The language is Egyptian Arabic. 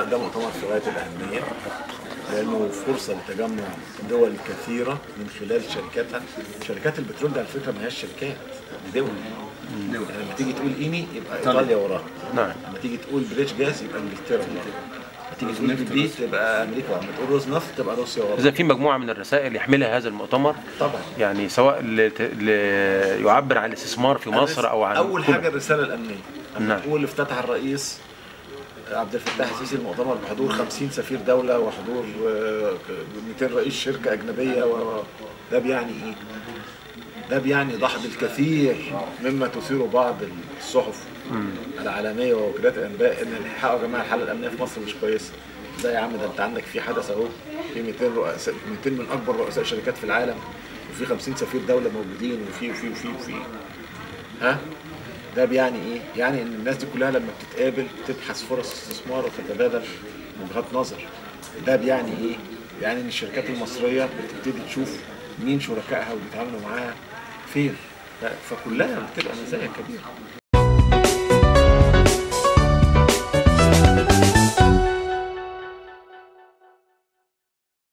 ده مؤتمر في غايه الاهميه لانه فرصه لتجمع دول كثيره من خلال شركاتها شركات البترول ده على فكره ما هياش شركات دي دول يعني لما تيجي تقول ايني يبقى ايطاليا وراها نعم. لما تيجي تقول بريتش جاز يبقى انجلترا وراها لما تيجي تقول بي تبقى امريكا لما تقول روز نفط تبقى روسيا وراها اذا في مجموعه من الرسائل يحملها هذا المؤتمر طبعا يعني سواء ل... ل... يعبر عن الاستثمار في مصر او عن اول كل- حاجه الرساله الامنيه لما نعم. تقول افتتح الرئيس عبد الفتاح السيسي المؤتمر بحضور 50 سفير دوله وحضور آه، 200 رئيس شركه اجنبيه و... ده بيعني ايه؟ ده بيعني دحض الكثير مما تثيره بعض الصحف العالميه ووكالات الانباء ان الحقوا يا جماعه الحاله الامنيه في مصر مش كويسه ده يا عم ده انت عندك في حدث اهو في 200 رؤساء 200 من اكبر رؤساء شركات في العالم وفي 50 سفير دوله موجودين وفي وفي وفي وفي ها ده بيعني ايه؟ يعني ان الناس دي كلها لما بتتقابل تبحث فرص استثمار وتتبادل وجهات نظر. ده بيعني ايه؟ يعني ان الشركات المصريه بتبتدي تشوف مين شركائها وبيتعاملوا معاها فين. ف- فكلها بتبقى مزايا كبيره.